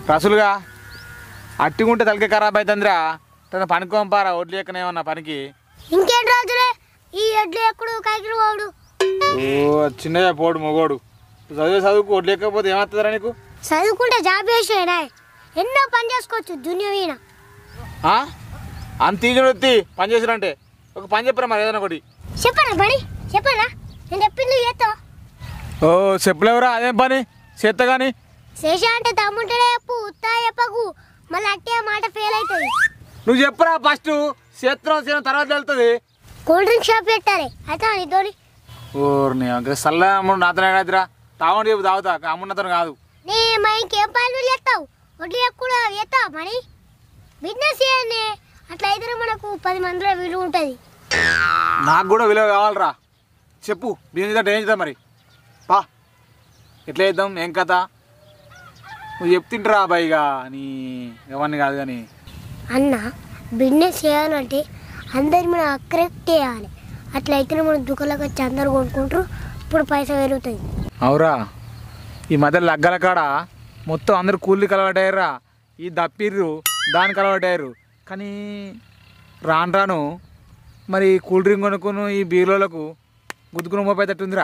రసులుగా అట్టిగుంటే తలకి ఖరాబ్ అవుతుందిరా తన పనికోంపారా ఒడ్లు ఎక్కనేమన్నా పనికి ఇంకేం రోజులే ఈ ఎడ్లు ఎక్కడు కైకిలు పోడు ఓ చిన్నగా పోడు మొగోడు చదివే చదువుకు ఒడ్లు ఎక్కకపోతే ఏమవుతుందిరా నీకు చదువుకుంటే జాబ్ చేసేనా ఎన్నో పని చేసుకోవచ్చు దునియా వీణ ఆ? అంత ఈజీ వచ్చి పని చేసిరంటే ఒక పని చెప్పరా మరి ఏదైనా ఒకటి చెప్పనా పని చెప్పనా నేను చెప్పింది చేస్తావు ఓ చెప్పలేవురా అదేం పని చేత్త కానీ శేష అంటే తమ్ముంటేనే చెప్పు ఉత్తా చెప్పకు మళ్ళీ అట్టే మాట ఫెయిల్ అవుతుంది నువ్వు చెప్పురా ఫస్ట్ చేత్రం చేయడం తర్వాత వెళ్తుంది కూల్ డ్రింక్ షాప్ పెట్టాలి అయితే నీతోని ఓర్ని అంక సల్ల అమ్ముడు నాతో ఏడాదిరా తాగుండి చెప్పు తాగుతా అమ్మున్నతను కాదు నీ మా ఇంకేం పనులు చేస్తావు వడ్లు ఎక్కువ చేస్తావు పని బిజినెస్ చేయండి అట్లా అయితే మనకు పది మందిలో విలువ ఉంటుంది నాకు కూడా విలువ కావాలరా చెప్పు బిజినెస్ అంటే ఏం చేద్దాం మరి పా ఎట్లా చేద్దాం ఏం కథ నువ్వు చెప్తుంటరా అబ్బాయిగా నీ ఎవరిని కాదు కానీ అన్న బిజినెస్ చేయాలంటే అందరి మనం కరెక్ట్ చేయాలి అట్లా అయితే మనం దుకాణంలోకి వచ్చి అందరు కొనుక్కుంటారు ఇప్పుడు పైసా పెరుగుతుంది అవురా ఈ మధ్య లగ్గల కాడ మొత్తం అందరు కూలికి అలవాటయ్యారా ఈ దప్పిర్రు దానికి అలవాటయ్యారు కానీ రాను రాను మరి కూల్ డ్రింక్ కొనుక్కును ఈ బీరులకు గుద్దుకుని మోపేటట్టుందిరా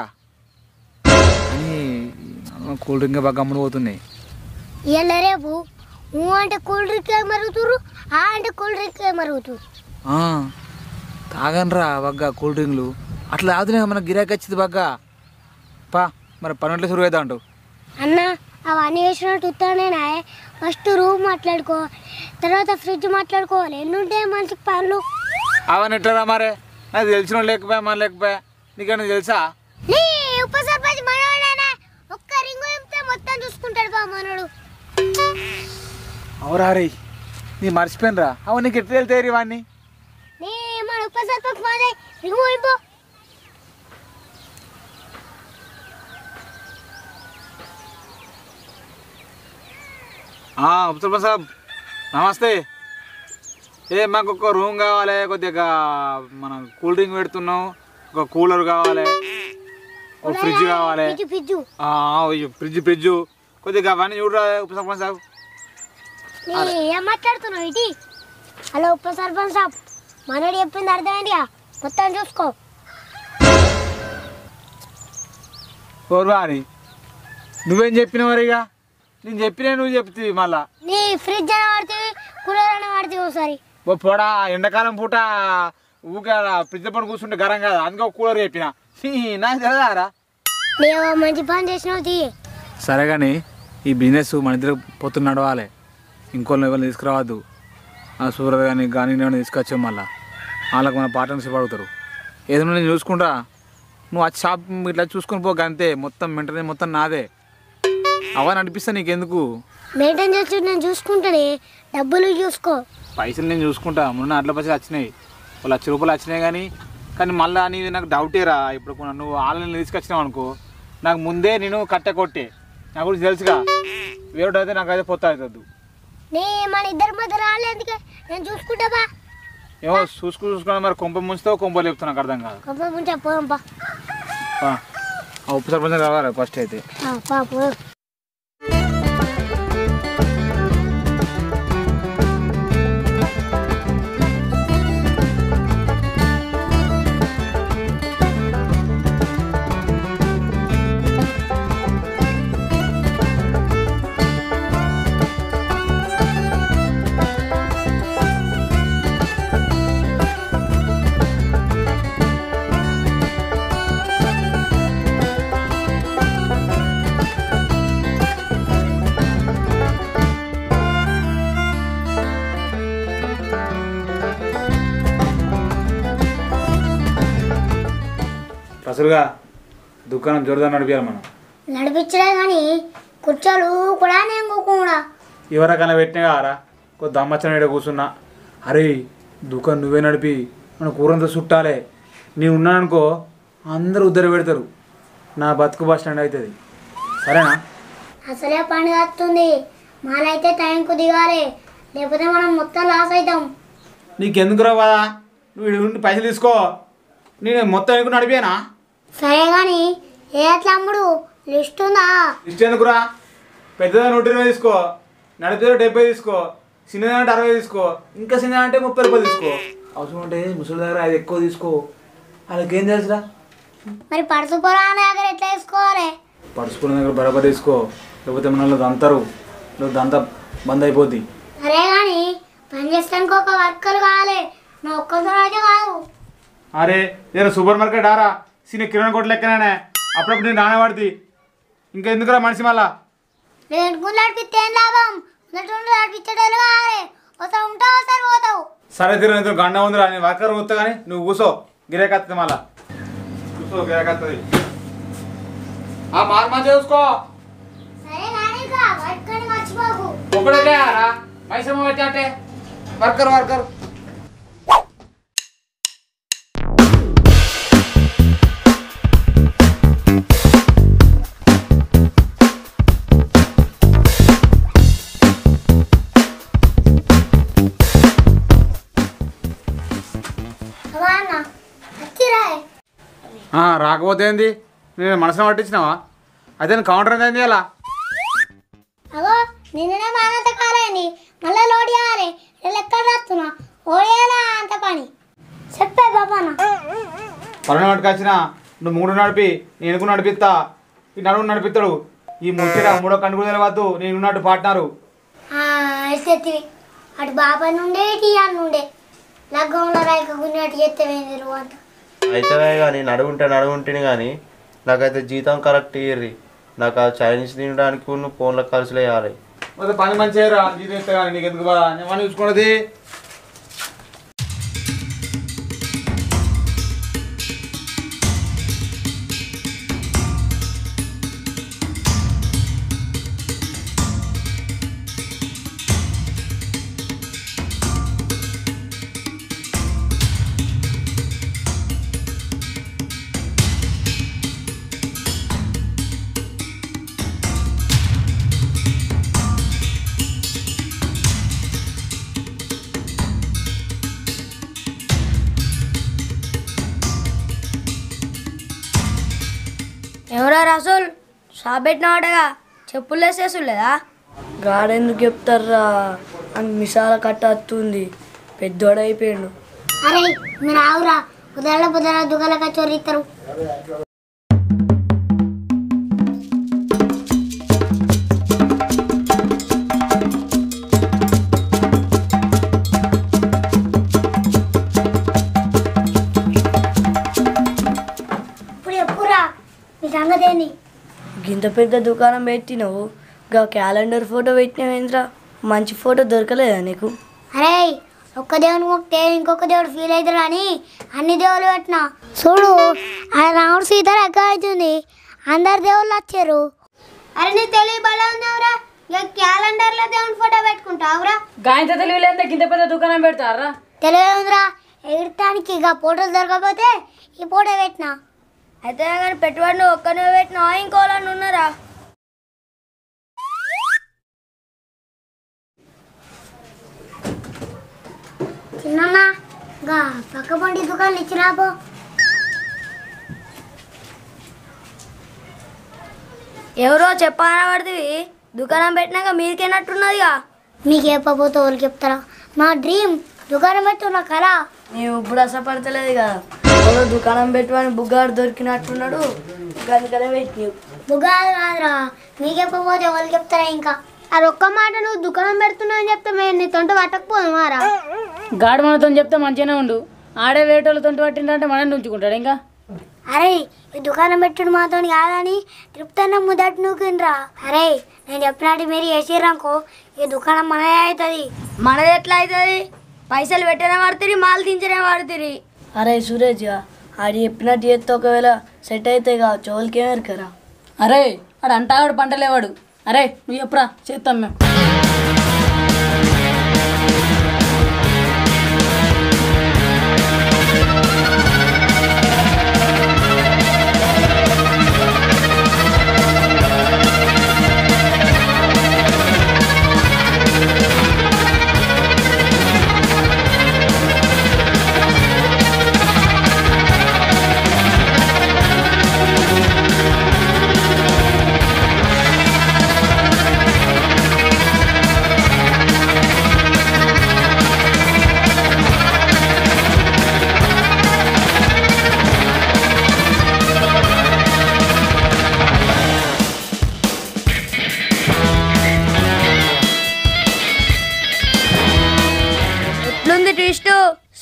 అని కూల్ డ్రింక్ బాగా గమ్మున పోతున్నాయి ఇవాళ రేపు ఊ అంటే కూల్ డ్రింక్ మరుగుతురు ఆ అంటే కూల్ డ్రింక్ మరుగుతురు ఆ, తాగనరా బగ్గా కూల్ డ్రింక్లు అట్లా తాగుతున్నాయి మన గిరాకీ వచ్చింది బగ్గా పా మరి పన్నెండు సురు అవుతా అంటావు అన్న అవన్నీ వేసినట్టు ఉత్తానేనా ఫస్ట్ రూమ్ మాట్లాడుకో తర్వాత ఫ్రిడ్జ్ మాట్లాడుకోవాలి ఎన్ని ఉంటాయి మంచి పనులు అవన్నీ ఎట్లరా మరే నాకు తెలిసిన వాళ్ళు లేకపోయా మన లేకపోయా నీకన్నా తెలుసా నీ ఉప సర్పంచ్ మనోడేనా ఒక్క రింగు ఇంపితే మొత్తం చూసుకుంటాడు బా మనోడు అవురా రే నీ మర్చిపోయినరా అవును నీకు ఎట్లా వెళ్తాయి ఇవన్నీ నీ మన ఉప సర్పంచ్ మాదే రింగు ఇంపో ఉపసర్పంచ్ సాబ్ నమస్తే ఏ మాకు ఒక రూమ్ కావాలి కొద్దిగా మనం కూల్ డ్రింక్ పెడుతున్నాం ఒక కూలర్ కావాలి ఒక ఫ్రిడ్జ్ కావాలి ఫ్రిడ్జ్ ఫ్రిడ్జ్ ఆ, ఈ ఫ్రిడ్జ్ ఫ్రిడ్జ్ కొద్దిగా అవన్నీ చూడరా ఉపసర్పంచ్ సాబ్ నీ ఏం మాట్లాడుతున్నావు ఇటీ హలో ఉప సర్పంచ్ సాబ్ మనోడు చెప్పింది అర్థమైందిగా మొత్తం చూసుకో ఓర్వా అని నువ్వేం చెప్పినావు మరి ఇక నేను చెప్పినా నువ్వు చెప్తివి మళ్ళా నీ ఫ్రిడ్జ్ అని వాడుతుంది కూలర్ అని వాడుతుంది ఒకసారి ఓ పోడా ఎండాకాలం పూట ఊగా ఫ్రిడ్జ్ పని కూర్చుంటే గరం కదా అందుకే ఒక కూలర్ చెప్పిన హీ, నాకు తెలియదారా నీవు మంచి పని చేసినావు తీ సరే కానీ ఈ బిజినెస్ మన ఇద్దరు పొత్తు నడవాలి ఇంకోళ్ళని ఎవరిని తీసుకురావద్దు ఆ సూరత్ కానీ కానీ నేను తీసుకొచ్చాం మళ్ళా వాళ్ళకి మన పార్ట్నర్షిప్ అడుగుతారు ఏదైనా నేను చూసుకుంటా నువ్వు ఆ షాప్ ఇట్లా చూసుకొని పో అంతే మొత్తం మెంటనే మొత్తం నాదే అవని అనిపిస్తా నీకెందుకు మెయింటైన్ చేసి నేను చూసుకుంటానే డబ్బులు చూసుకో పైసలు నేను చూసుకుంటా మొన్న అట్ల పైసలు వచ్చినాయి ఒక లక్ష రూపాయలు వచ్చినాయి కానీ కానీ మళ్ళీ నీది నాకు డౌటేరా ఇప్పుడు కొన్న నువ్వు ఆన్లైన్లో తీసుకొచ్చినావు అనుకో నాకు ముందే నేను కట్ట కొట్టే నాకు గురించి తెలుసుగా వేరే అయితే నాకు అయితే పొత్త అవుతుంది నీ మన ఇద్దరి మధ్య రాలేందుకే నేను చూసుకుంటా బా ఏమో చూసుకు చూసుకున్నా మరి కొంప ముంచుతావు కొంప లేపుతావు నాకు అర్థం కాదు కొంప ముంచా పోదాం పా పా. ఆ ఉప్పు సర్పంచ్ కావాలి ఫస్ట్ అయితే ఆ, పా పోదాం అసలుగా దుకాణం జోరుదాన్ని నడిపించాలి మనం నడిపించలే కానీ కుర్చోలు కూడా నేను కూడా ఎవరికైనా పెట్టినా కారా కొద్ది దమ్మచ్చన ఈడ కూర్చున్నా అరే దుకాణం నువ్వే నడిపి మన కూరంతా చుట్టాలే నేను ఉన్నాననుకో అందరూ ఉద్దర పెడతారు నా బతుకు బస్ స్టాండ్ అవుతుంది సరేనా అసలే పండుగ వస్తుంది మాలైతే టైంకు దిగాలి లేకపోతే మనం మొత్తం లాస్ అవుతాం నీకెందుకు రావా నువ్వు ఈడ ఉండి పైసలు తీసుకో నేను మొత్తం ఎందుకు నడిపానా సరే కానీ ఏ అట్లా అమ్ముడు లిస్ట్ ఉందా ఇష్టం ఎందుకురా పెద్దదా నూట ఇరవై తీసుకో నడిపే డెబ్బై తీసుకో చిన్నది అంటే అరవై తీసుకో ఇంకా చిన్నది అంటే ముప్పై రూపాయలు తీసుకో అవసరం అంటే ముసలి దగ్గర ఐదు ఎక్కువ తీసుకో వాళ్ళకి ఏం తెలుసురా మరి పడుసు పొలాన దగ్గర ఎట్లా వేసుకోవాలి పడుచుకున్న దగ్గర బరాబర్ తీసుకో లేకపోతే మన వాళ్ళు దంతారు లేకపోతే దంతా బంద్ అయిపోద్ది అరే కానీ పని చేస్తానికి ఒక వర్కర్ కావాలి నా ఒక్కరితో అయితే కాదు అరే నేను సూపర్ మార్కెట్ ఆరా చిన్న కిరాణా కొట్టు లెక్కనే అప్పుడప్పుడు నేను నానబడితే ఇంకా ఎందుకురా మనిషి మళ్ళా నేను గుళ్ళు నడిపిస్తే ఏం లాభం ఉన్నట్టు నడిపించడాలు కావాలి ఒకసారి ఉంటావు ఒకసారి పోతావు సరే తిరిగి నీతో గండ ఉందిరా నేను వర్కర్ వస్తా కానీ నువ్వు కూసో గిరేకత్తది మళ్ళా కూసో గిరేకత్తది ఆ మారు మంచిగా చూసుకో సరే కానీ ఇక వర్కర్ని మర్చిపోకు ఒకటే మైసమ్మ వచ్చాటే వర్కర్ వర్కర్ అమ్మా అన్న వచ్చిరాయ్ రాకపోతే ఏంది నేను మనసులో పట్టించినావా అయితే నేను కౌంటర్ ఏంది అలా అగో నిన్ననే మానంత కాలేండి మళ్ళీ లోడ్ చేయాలి నేను ఎక్కడ రాస్తున్నా ఓడేయాలా అంత పని చెప్పే బాబానా పనులు పట్టుకొచ్చిన నువ్వు మూడు నడిపి నేను ఎనుకు నడిపిస్తా ఈ నడుము నడిపిస్తాడు ఈ ముచ్చట మూడో కన్ను కూడా తెలియవద్దు నేను ఉన్నట్టు పార్ట్నరు ఎత్తివి అటు బాబా నుండే ఇటు ఇయ్యాల నుండే లగ్గంలో రైక గున్నట్టు ఎత్తవేంది నువ్వు అంత అయితే కానీ నడుగుంటే నడుగుంటేనే కానీ నాకైతే జీతం కరెక్ట్ ఇయ్యర్రి నాకు ఆ చైనీస్ తినడానికి నువ్వు ఫోన్లో ఖర్చులు వేయాలి మొత్తం పని మంచిగా రా జీతం ఇస్తా కానీ నీకు ఎందుకు బాధ నేను పని చూసుకున్నది ఎవరా రసూల్ షాప్ పెట్టినవాడగా చెప్పులు వేసేసులేదా గాడెందుకు చెప్తారా అని మిసాల కట్ట వస్తుంది పెద్దోడైపోయిండు అరే మీరు ఆవురా ఉదయాల పొద్దున దుకాణాలకు చోరీ ఇస్తారు ఇప్పుడు ఎప్పురా మీ సంగతి ఏంది గింత పెద్ద దుకాణం పెట్టినావు గా క్యాలెండర్ ఫోటో పెట్టినావేంద్రా మంచి ఫోటో దొరకలేదా నీకు అరే ఒక్క దేవుని మొక్కితే ఇంకొక దేవుడు ఫీల్ అవుతాడు అని అన్ని దేవుళ్ళు పెట్టినా చూడు ఆ రాముడు సీత లెక్క అవుతుంది అందరు దేవుళ్ళు వచ్చారు అరే నీ తెలివి బలం ఉందావురా ఇక క్యాలెండర్లో దేవుని ఫోటో పెట్టుకుంటావురా గాయంత తెలివిలేందే గింత పెద్ద దుకాణం పెడతారా తెలివి ఉందిరా ఎగరటానికి ఇక ఫోటోలు దొరకకపోతే ఈ ఫోటో పెట్టినా అయితే కానీ పెట్టుబడి నువ్వు ఒక్కనే పెట్టినావా ఇంకోళ్ళని ఉన్నారా చిన్న గా పక్క పండి దుకాణం ఇచ్చిరాపో ఎవరో చెప్పానా పడుతుంది దుకాణం పెట్టినాక మీరికేనట్టున్నదిగా మీకు చెప్పబోతే వాళ్ళు చెప్తారా నా డ్రీమ్ దుకాణం పెట్టు నా కళ మేము ఇప్పుడు అసపడతలేదు కదా ఎవరో దుకాణం పెట్టుకొని బుగ్గాడు దొరికినట్టున్నాడు గందుకనే పెట్టినావు బుగాదు కాదురా మీకు చెప్పబోతే వాళ్ళు చెప్తారా ఇంకా అది ఒక్క మాట నువ్వు దుకాణం పెడుతున్నావు అని చెప్తే మేము నీ తొంట పట్టకపోదు మారా గాడి మనతో చెప్తే మంచిగానే ఉండు ఆడే వేటోళ్ళతో పట్టిందంటే మనం ఉంచుకుంటాడు ఇంకా అరే ఈ దుకాణం పెట్టుడు మాతో కాదని తృప్తన్న ముదటి నూకిండ్రా అరే నేను చెప్పినట్టు మీరు చేసిర్రనుకో ఈ దుకాణం మనదే అవుతుంది మనది ఎట్లా అవుతుంది పైసలు పెట్టనే వాడుతుంది మాలు దించనే వాడుతుంది అరే సురేష్ ఆడి చెప్పినట్టు చేస్తే ఒకవేళ సెట్ అయితే కావచ్చు వాళ్ళకేమేరు కదా అరే వాడు అంటాడు పంటలేవాడు అరే నువ్వు చెప్పురా చేస్తాం మేము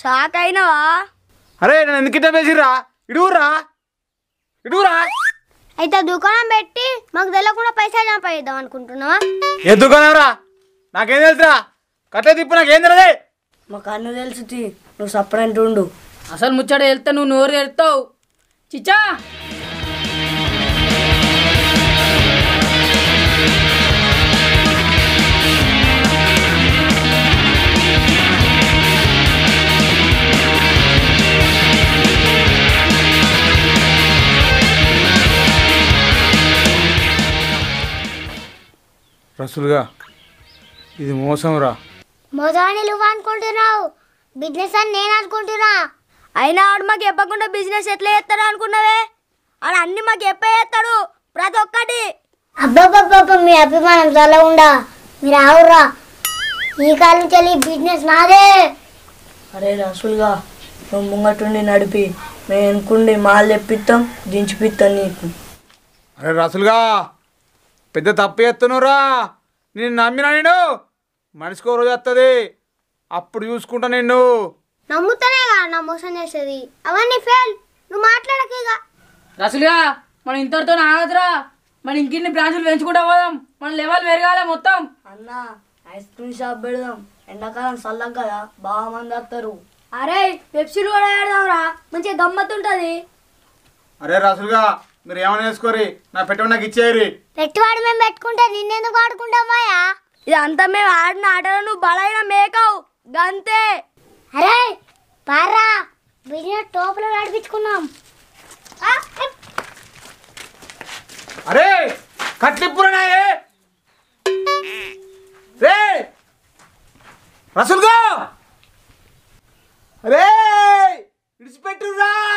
షాక్ అయినవా అరే నేను ఎందుకు ఇట్లా వేసిర్రా ఇడుగురా ఇడుగురా అయితే దుకాణం పెట్టి మాకు తెలియకుండా పైసలు సంపాదిద్దాం అనుకుంటున్నావా ఎందుకన్నారా నాకేం తెలుసురా కట్టే తిప్పు నాకేం తెలియదే మాకు అన్ను తెలుసు తీ. నువ్వు సపరేట్ ఉండు అసలు ముచ్చట వెళ్తే నువ్వు నోరు తెరుతావు చిచ్చా రసులుగా ఇది మోసం రా మొదలని నువ్వు అనుకుంటున్నావు బిజినెస్ అని నేను అనుకుంటున్నా అయినా ఆడు మాకు చెప్పకుండా బిజినెస్ ఎట్లా చేస్తాడు అనుకున్నావే ఆడు అన్ని మాకు చెప్పే చేస్తాడు ప్రతి ఒక్కటి అబ్బబ్బబ్బబ్బ మీ అభిమానం చాలా ఉండా మీరు ఆవురా ఈ కాలం నుంచి వెళ్ళి బిజినెస్ నాదే అరే రసులుగా నువ్వు ముంగటుండి నడిపి మేము ఎనుకుండి మాలు తెప్పిస్తాం దించిపిస్తాం నీకు అరే రసులుగా పెద్ద తప్పు చేస్తున్నావురా నేను నమ్మినా నేను మనిషికో రోజు వస్తుంది అప్పుడు చూసుకుంటా నిన్ను నమ్ముతానే కదా నా మోసం చేసేది అవన్నీ ఫెయిల్ నువ్వు మాట్లాడక ఇక రసులుగా మనం ఇంతటితో ఆగదురా మనం ఇంకిన్ని బ్రాంచులు పెంచుకుంటా పోదాం మన లెవెల్ పెరగాలి మొత్తం అన్న ఐస్ క్రీమ్ షాప్ పెడదాం ఎండాకాలం చల్లగా కదా బాగా మంది వస్తారు అరే పెప్సీలు కూడా పెడదాంరా మంచిగా గమ్మత్తుంటది అరే రసులుగా మీరు ఏమైనా వేసుకోరి నా పెట్టమని నాకు ఇచ్చేయరి పెట్టువాడు మేము పెట్టుకుంటే నిన్నెందుకు ఆడుకుంటాం మాయా ఇది అంతా మేము ఆడిన ఆటలో నువ్వు బలైన మేకవు గంతే అరే పారా బిజినెస్ టోపులో నడిపించుకున్నాం ఆ, ఏ, అరే కట్లిప్పురనాయే రే రసులుగా అరే విడిచిపెట్టురా